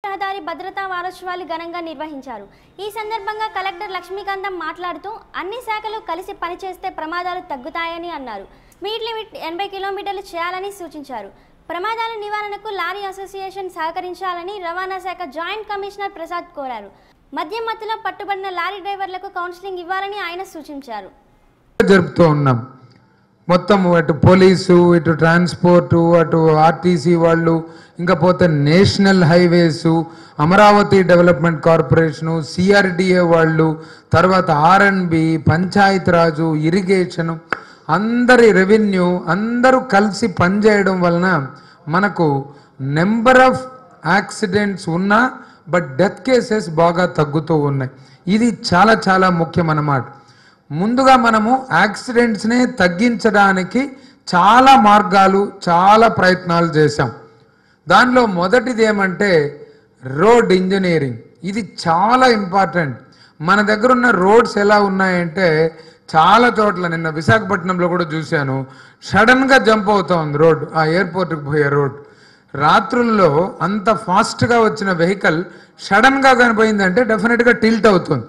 రహదారి భద్రతా వారోత్సవాలు ఘనంగా నిర్వహించారు ఈ సందర్భంగా కలెక్టర్ లక్ష్మీకాంతం మాట్లాడుతూ అన్ని శాఖలు కలిసి పనిచేస్తే ప్రమాదాలు తగ్గుతాయని అన్నారు స్పీడ్ లిమిట్ ఎనభై కిలోమీటర్లు చేయాలని సూచించారు ప్రమాదాల నివారణకు లారీ అసోసియేషన్ సహకరించాలని రవాణా శాఖ జాయింట్ కమిషనర్ ప్రసాద్ కోరారు మద్యం మత్తులో పట్టుబడిన లారీ డ్రైవర్లకు కౌన్సిలింగ్ ఇవ్వాలని ఆయన సూచించారు జరుపుతూ ఉన్నాం మొత్తం అటు పోలీసు ఇటు ట్రాన్స్పోర్టు అటు ఆర్టీసీ వాళ్ళు ఇంకా పోతే national highways Amaravati development corporation CRDA వాళ్ళు తర్వాత ఆర్ఎన్బి పంచాయత్ రాజు ఇరిగేషను అందరి రెవెన్యూ అందరూ కలిసి పనిచేయడం వలన మనకు నెంబర్ ఆఫ్ యాక్సిడెంట్స్ ఉన్నా బట్ డెత్ కేసెస్ బాగా తగ్గుతూ ఉన్నాయి ఇది చాలా చాలా ముఖ్యం అన్నమాట ముందుగా మనము యాక్సిడెంట్స్ని తగ్గించడానికి చాలా మార్గాలు చాలా ప్రయత్నాలు చేశాం దానిలో మొదటిది ఏమంటే రోడ్ ఇంజనీరింగ్ ఇది చాలా ఇంపార్టెంట్ మన దగ్గర ఉన్న రోడ్స్ ఎలా ఉన్నాయంటే చాలా చోట్ల నిన్న విశాఖపట్నంలో కూడా చూశాను సడన్గా జంప్ అవుతోంది రోడ్ ఆ ఎయిర్పోర్ట్కి పోయే రోడ్ రాత్రుల్లో అంత ఫాస్ట్గా వచ్చిన వెహికల్ సడన్గా కనిపోయిందంటే డెఫినెట్గా టిల్ట్ అవుతుంది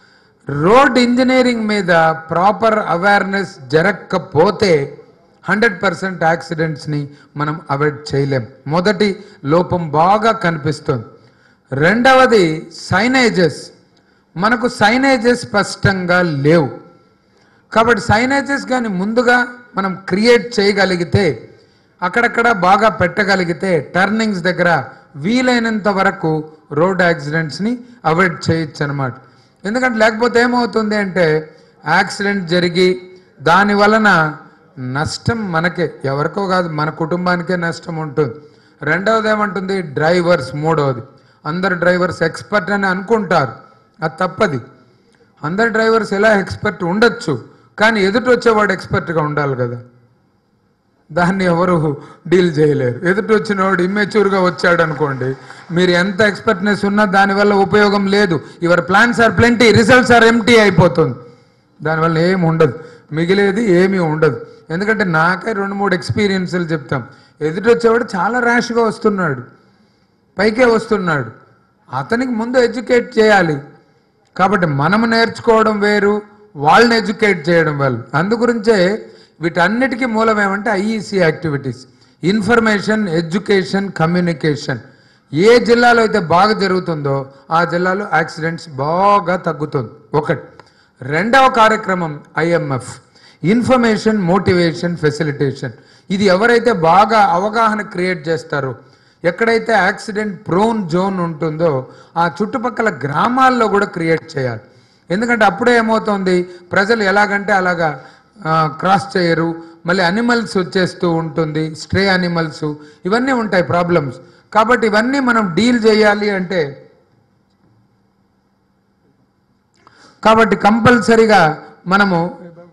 రోడ్ ఇంజనీరింగ్ మీద ప్రాపర్ అవేర్నెస్ జరగకపోతే హండ్రెడ్ పర్సెంట్ యాక్సిడెంట్స్ని మనం అవాయిడ్ చేయలేం మొదటి లోపం బాగా కనిపిస్తుంది రెండవది సైనేజెస్ మనకు సైనేజెస్ స్పష్టంగా లేవు కాబట్టి సైనేజెస్ కానీ ముందుగా మనం క్రియేట్ చేయగలిగితే అక్కడక్కడ బాగా పెట్టగలిగితే టర్నింగ్స్ దగ్గర వీలైనంత వరకు రోడ్ యాక్సిడెంట్స్ని అవాయిడ్ చేయొచ్చు అనమాట ఎందుకంటే లేకపోతే ఏమవుతుంది అంటే యాక్సిడెంట్ జరిగి దాని వలన నష్టం మనకే ఎవరికో కాదు మన కుటుంబానికే నష్టం ఉంటుంది రెండవది ఏమంటుంది డ్రైవర్స్ మూడవది అందరు డ్రైవర్స్ ఎక్స్పర్ట్ అని అనుకుంటారు అది తప్పది అందరు డ్రైవర్స్ ఎలా ఎక్స్పర్ట్ ఉండొచ్చు కానీ ఎదుటి వచ్చేవాడు ఎక్స్పర్ట్గా ఉండాలి కదా దాన్ని ఎవరు డీల్ చేయలేరు ఎదుటి వచ్చినవాడు ఇమ్మెచ్యూర్గా వచ్చాడు అనుకోండి మీరు ఎంత ఎక్స్పర్ట్నెస్ ఉన్నా దానివల్ల ఉపయోగం లేదు your plans are plenty results are empty అయిపోతుంది దానివల్ల ఏమి ఉండదు మిగిలేది ఏమీ ఉండదు ఎందుకంటే నాకే రెండు మూడు ఎక్స్పీరియన్స్లు చెప్తాం ఎదుటి వచ్చేవాడు చాలా ర్యాష్గా వస్తున్నాడు పైకే వస్తున్నాడు అతనికి ముందు ఎడ్యుకేట్ చేయాలి కాబట్టి మనం నేర్చుకోవడం వేరు వాళ్ళని ఎడ్యుకేట్ చేయడం వేరు అందుగురించే వీటన్నిటికీ మూలం ఏమంటే IEC activities information education communication ఏ జిల్లాలో అయితే బాగా జరుగుతుందో ఆ జిల్లాలో యాక్సిడెంట్స్ బాగా తగ్గుతుంది ఒకటి రెండవ కార్యక్రమం ఐఎంఎఫ్ ఇన్ఫర్మేషన్ మోటివేషన్ ఫెసిలిటేషన్ ఇది ఎవరైతే బాగా అవగాహన క్రియేట్ చేస్తారో ఎక్కడైతే యాక్సిడెంట్ ప్రోన్ జోన్ ఉంటుందో ఆ చుట్టుపక్కల గ్రామాల్లో కూడా క్రియేట్ చేయాలి ఎందుకంటే అప్పుడే ఏమవుతుంది ప్రజలు ఎలాగంటే అలాగా ఆ, క్రాస్ చేయరు మళ్ళీ అనిమల్స్ వచ్చేస్తూ ఉంటుంది స్ట్రే అనిమల్స్ ఇవన్నీ ఉంటాయి ప్రాబ్లమ్స్ కాబట్టి ఇవన్నీ మనం డీల్ చేయాలి అంటే కాబట్టి కంపల్సరిగా మనము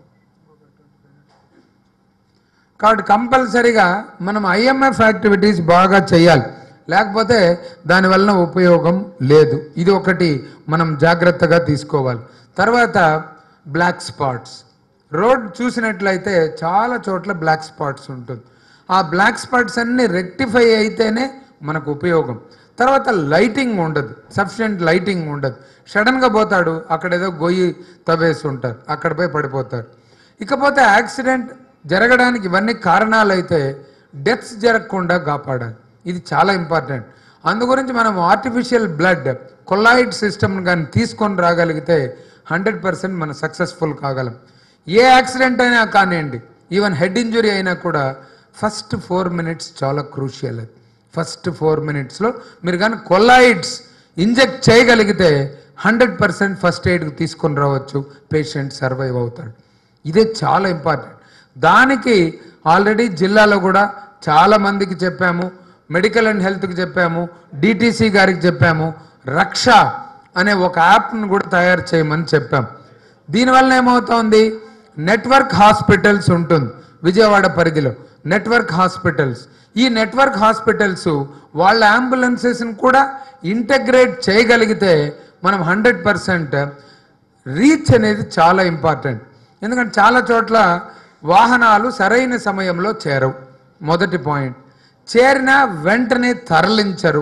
కాబట్టి కంపల్సరిగా మనం ఐఎంఎఫ్ యాక్టివిటీస్ బాగా చేయాలి లేకపోతే దానివలన ఉపయోగం లేదు ఇది ఒకటి మనం జాగ్రత్తగా తీసుకోవాలి తర్వాత బ్లాక్ స్పాట్స్ రోడ్ చూసినట్లయితే చాలా చోట్ల బ్లాక్ స్పాట్స్ ఉంటుంది ఆ బ్లాక్ స్పాట్స్ అన్ని రెక్టిఫై అయితేనే మనకు ఉపయోగం తర్వాత లైటింగ్ ఉండదు సఫిషియంట్ లైటింగ్ ఉండదు సడన్గా పోతాడు అక్కడ ఏదో గొయ్యి తవ్వేసి ఉంటారు అక్కడ పోయి పడిపోతారు ఇకపోతే యాక్సిడెంట్ జరగడానికి ఇవన్నీ కారణాలు అయితే డెత్స్ జరగకుండా కాపాడాలి ఇది చాలా ఇంపార్టెంట్ అందు గురించి మనం ఆర్టిఫిషియల్ బ్లడ్ కొలాయిడ్ సిస్టమ్ కానీ తీసుకొని రాగలిగితే హండ్రెడ్ పర్సెంట్ మనం సక్సెస్ఫుల్ కాగలం ఏ యాక్సిడెంట్ అయినా కానివ్వండి ఈవెన్ హెడ్ ఇంజురీ అయినా కూడా ఫస్ట్ ఫోర్ మినిట్స్ చాలా క్రూషియల్ అది ఫస్ట్ ఫోర్ మినిట్స్లో మీరు కానీ కొలాయిడ్స్ ఇంజెక్ట్ చేయగలిగితే హండ్రెడ్ పర్సెంట్ ఫస్ట్ ఎయిడ్కి తీసుకొని రావచ్చు పేషెంట్ సర్వైవ్ అవుతాడు ఇదే చాలా ఇంపార్టెంట్ దానికి ఆల్రెడీ జిల్లాలో కూడా చాలా మందికి చెప్పాము మెడికల్ అండ్ హెల్త్కి చెప్పాము డిటీసీ గారికి చెప్పాము రక్ష అనే ఒక యాప్ను కూడా తయారు చేయమని చెప్పాం దీనివల్ల ఏమవుతోంది నెట్వర్క్ హాస్పిటల్స్ ఉంటుంది విజయవాడ పరిధిలో నెట్వర్క్ హాస్పిటల్స్ ఈ నెట్వర్క్ హాస్పిటల్స్ వాళ్ళ అంబులెన్సెస్ని కూడా ఇంటగ్రేట్ చేయగలిగితే మనం హండ్రెడ్ పర్సెంట్ రీచ్ అనేది చాలా ఇంపార్టెంట్ ఎందుకంటే చాలా చోట్ల వాహనాలు సరైన సమయంలో చేరవు మొదటి పాయింట్ చేరిన వెంటనే తరలించరు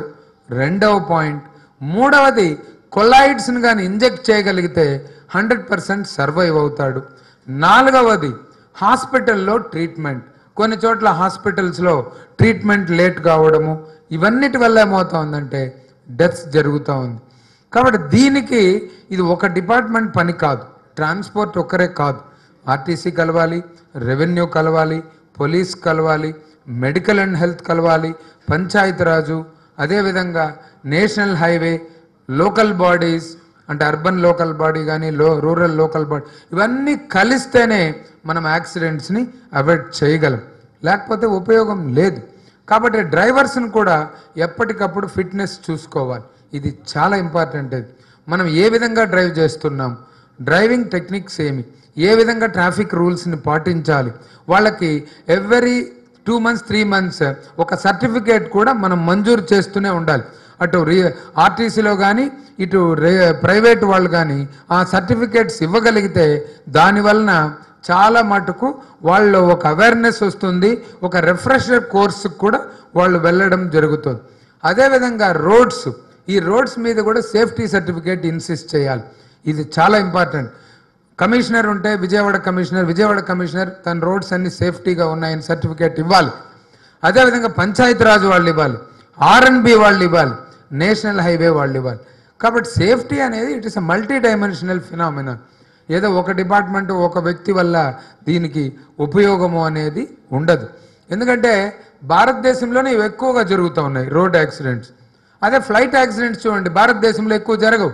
రెండవ పాయింట్ మూడవది కొలాయిడ్స్ని కానీ ఇంజెక్ట్ చేయగలిగితే హండ్రెడ్ పర్సెంట్ సర్వైవ్ అవుతాడు నాలుగవది హాస్పిటల్లో ట్రీట్మెంట్ కొన్ని చోట్ల హాస్పిటల్స్లో ట్రీట్మెంట్ లేట్ కావడము ఇవన్నిటి వల్ల ఏమవుతోందంటే డెత్స్ జరుగుతూ ఉంది కాబట్టి దీనికి ఇది ఒక డిపార్ట్మెంట్ పని కాదు ట్రాన్స్పోర్ట్ ఒక్కరే కాదు ఆర్టీసీ కలవాలి రెవెన్యూ కలవాలి పోలీస్ కలవాలి మెడికల్ అండ్ హెల్త్ కలవాలి పంచాయతీరాజు అదేవిధంగా నేషనల్ హైవే లోకల్ బాడీస్ అంటే అర్బన్ లోకల్ బాడీ కానీ లో రూరల్ లోకల్ బాడీ ఇవన్నీ కలిస్తేనే మనం యాక్సిడెంట్స్ని అవాయిడ్ చేయగలం లేకపోతే ఉపయోగం లేదు కాబట్టి డ్రైవర్స్ని కూడా ఎప్పటికప్పుడు ఫిట్నెస్ చూసుకోవాలి ఇది చాలా ఇంపార్టెంట్ ఇది మనం ఏ విధంగా డ్రైవ్ చేస్తున్నాం డ్రైవింగ్ టెక్నిక్స్ ఏమి ఏ విధంగా ట్రాఫిక్ రూల్స్ని పాటించాలి వాళ్ళకి every two months three months ఒక సర్టిఫికేట్ కూడా మనం మంజూరు చేస్తూనే ఉండాలి అటు రీ ఆర్టీసీలో కానీ ఇటు రే ప్రైవేట్ వాళ్ళు కానీ ఆ సర్టిఫికేట్స్ ఇవ్వగలిగితే దానివలన చాలా మటుకు వాళ్ళు ఒక అవేర్నెస్ వస్తుంది ఒక రిఫ్రెషర్ కోర్సుకు కూడా వాళ్ళు వెళ్ళడం జరుగుతుంది అదేవిధంగా రోడ్స్ ఈ రోడ్స్ మీద కూడా సేఫ్టీ సర్టిఫికేట్ ఇన్సిస్ట్ చేయాలి ఇది చాలా ఇంపార్టెంట్ కమిషనర్ ఉంటే విజయవాడ కమిషనర్ విజయవాడ కమిషనర్ తన రోడ్స్ అన్ని సేఫ్టీగా ఉన్నాయని సర్టిఫికేట్ ఇవ్వాలి అదేవిధంగా పంచాయతీరాజ్ వాళ్ళు ఇవ్వాలి ఆర్ఎన్బి వాళ్ళు ఇవ్వాలి నేషనల్ హైవే వాళ్ళు ఇవ్వాలి కాబట్టి సేఫ్టీ అనేది it is a multi dimensional phenomena ఏదో ఒక డిపార్ట్మెంట్ ఒక వ్యక్తి వల్ల దీనికి ఉపయోగము అనేది ఉండదు ఎందుకంటే భారతదేశంలోనే ఇవి ఎక్కువగా జరుగుతూ ఉన్నాయి రోడ్ యాక్సిడెంట్స్ అదే ఫ్లైట్ యాక్సిడెంట్స్ చూడండి భారతదేశంలో ఎక్కువ జరగవు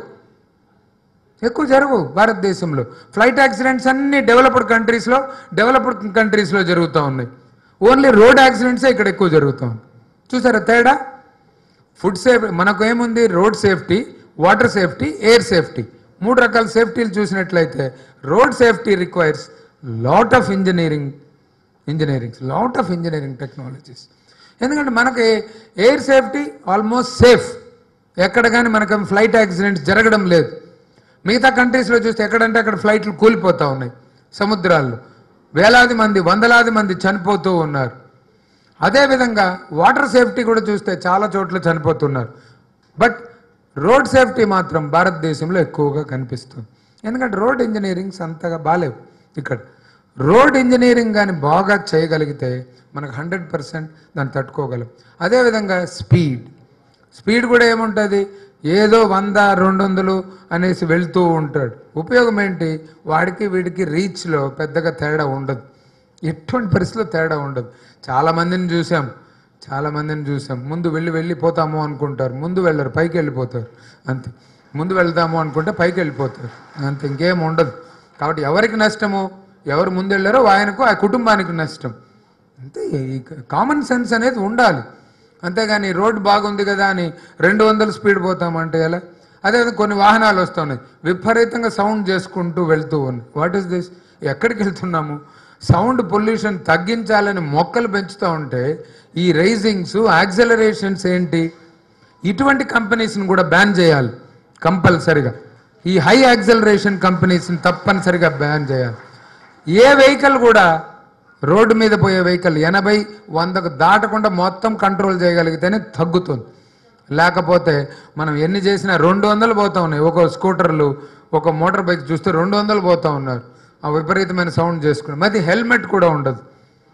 ఎక్కువ జరగవు భారతదేశంలో ఫ్లైట్ యాక్సిడెంట్స్ అన్ని డెవలప్డ్ కంట్రీస్లో డెవలప్డ్ కంట్రీస్లో జరుగుతూ ఉన్నాయి ఓన్లీ రోడ్ యాక్సిడెంట్సే ఇక్కడ ఎక్కువ జరుగుతూ ఉంది చూసారా తేడా ఫుడ్ సేఫ్ మనకు ఏముంది road safety water safety air safety మూడు రకాల సేఫ్టీలు చూసినట్లయితే road safety requires lot of engineering engineering lot of engineering technologies ఎందుకంటే మనకి ఎయిర్ సేఫ్టీ ఆల్మోస్ట్ సేఫ్ ఎక్కడ కానీ మనకు ఫ్లైట్ యాక్సిడెంట్స్ జరగడం లేదు మిగతా కంట్రీస్లో చూస్తే ఎక్కడంటే అక్కడ ఫ్లైట్లు కూలిపోతూ ఉన్నాయి సముద్రాల్లో వేలాది మంది వందలాది మంది చనిపోతూ ఉన్నారు అదేవిధంగా వాటర్ సేఫ్టీ కూడా చూస్తే చాలా చోట్ల చనిపోతున్నారు బట్ రోడ్ సేఫ్టీ మాత్రం భారతదేశంలో ఎక్కువగా కనిపిస్తుంది ఎందుకంటే రోడ్ ఇంజనీరింగ్స్ అంతగా బాలేవు ఇక్కడ రోడ్ ఇంజనీరింగ్ కానీ బాగా చేయగలిగితే మనకు హండ్రెడ్ పర్సెంట్ దాన్ని తట్టుకోగలం అదేవిధంగా స్పీడ్ స్పీడ్ కూడా ఏముంటుంది ఏదో వంద రెండు వందలు అనేసి వెళ్తూ ఉంటాడు ఉపయోగం ఏంటి వాడికి వీడికి రీచ్లో పెద్దగా తేడా ఉండదు ఎటువంటి పరిస్థితిలో తేడా ఉండదు చాలా మందిని చూసాం చాలా మందిని చూసాం ముందు వెళ్ళి వెళ్ళిపోతాము అనుకుంటారు ముందు వెళ్ళరు పైకి వెళ్ళిపోతారు అంతే ముందు వెళ్తాము అనుకుంటే పైకి వెళ్ళిపోతారు అంతే ఇంకేం ఉండదు కాబట్టి ఎవరికి నష్టము ఎవరు ముందు వెళ్ళారో ఆయనకు ఆ కుటుంబానికి నష్టం అంతే ఈ కామన్ సెన్స్ అనేది ఉండాలి అంతేగాని రోడ్డు బాగుంది కదా అని రెండు వందల స్పీడ్ పోతామంటే ఎలా అదేవిధంగా కొన్ని వాహనాలు వస్తున్నాయి విపరీతంగా సౌండ్ చేసుకుంటూ వెళ్తూ ఉన్నాయి వాట్ ఈస్ దిస్ ఎక్కడికి వెళ్తున్నాము సౌండ్ పొల్యూషన్ తగ్గించాలని మొక్కలు పెంచుతూ ఉంటే ఈ రైజింగ్స్ యాక్సలరేషన్స్ ఏంటి ఇటువంటి కంపెనీస్ని కూడా బ్యాన్ చేయాలి కంపల్సరిగా ఈ హై యాక్సలరేషన్ కంపెనీస్ని తప్పనిసరిగా బ్యాన్ చేయాలి ఏ వెహికల్ కూడా రోడ్డు మీద పోయే వెహికల్ ఎనభై వందకు దాటకుండా మొత్తం కంట్రోల్ చేయగలిగితేనే తగ్గుతుంది లేకపోతే మనం ఎన్ని చేసినా రెండు వందలు పోతా ఉన్నాయి ఒక స్కూటర్లు ఒక మోటార్ బైక్ చూస్తే రెండు వందలు పోతా ఉన్నారు ఆ విపరీతమైన సౌండ్ చేసుకుని మరి హెల్మెట్ కూడా ఉండదు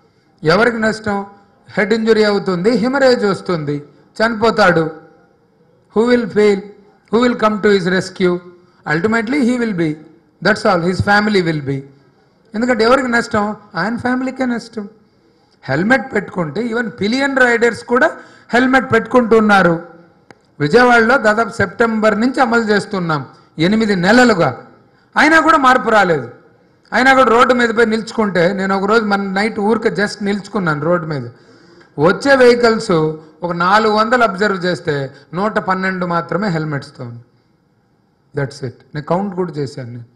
ఎవరికి నష్టం హెడ్ ఇంజురీ అవుతుంది హిమరేజ్ వస్తుంది చనిపోతాడు who will fail who will come to his rescue ultimately he will be that's all his family will be ఎందుకంటే ఎవరికి నష్టం ఆయన ఫ్యామిలీకే నష్టం హెల్మెట్ పెట్టుకుంటే ఈవెన్ పిలియన్ రైడర్స్ కూడా హెల్మెట్ పెట్టుకుంటున్నారు విజయవాడలో దాదాపు సెప్టెంబర్ నుంచి అమలు చేస్తున్నాం ఎనిమిది నెలలుగా అయినా కూడా మార్పు రాలేదు అయినా కూడా రోడ్డు మీద పోయి నిల్చుకుంటే నేను ఒక రోజు మన నైట్ ఊరికే జస్ట్ నిల్చుకున్నాను రోడ్డు మీద వచ్చే వెహికల్స్ ఒక నాలుగు వందలు అబ్జర్వ్ చేస్తే నూట పన్నెండు మాత్రమే హెల్మెట్స్తో ఉంది దట్స్ ఇట్ నేను కౌంట్ కూడా చేశాను నేను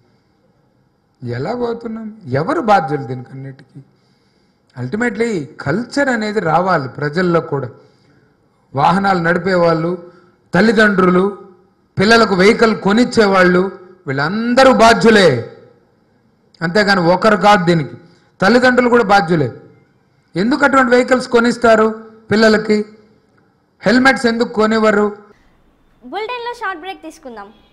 ఎలా పోతున్నాం ఎవరు బాధ్యులు దీనికి అన్నిటికీ అల్టిమేట్లీ కల్చర్ అనేది రావాలి ప్రజల్లో కూడా వాహనాలు నడిపేవాళ్ళు తల్లిదండ్రులు పిల్లలకు వెహికల్ కొనిచ్చేవాళ్ళు వీళ్ళందరూ బాధ్యులే అంతేగాని ఒకరు కాదు దీనికి తల్లిదండ్రులు కూడా బాధ్యులే ఎందుకు అటువంటి వెహికల్స్ కొనిస్తారు పిల్లలకి హెల్మెట్స్ ఎందుకు కొనివ్వరు బులెటిన్లో షార్ట్ బ్రేక్ తీసుకుందాం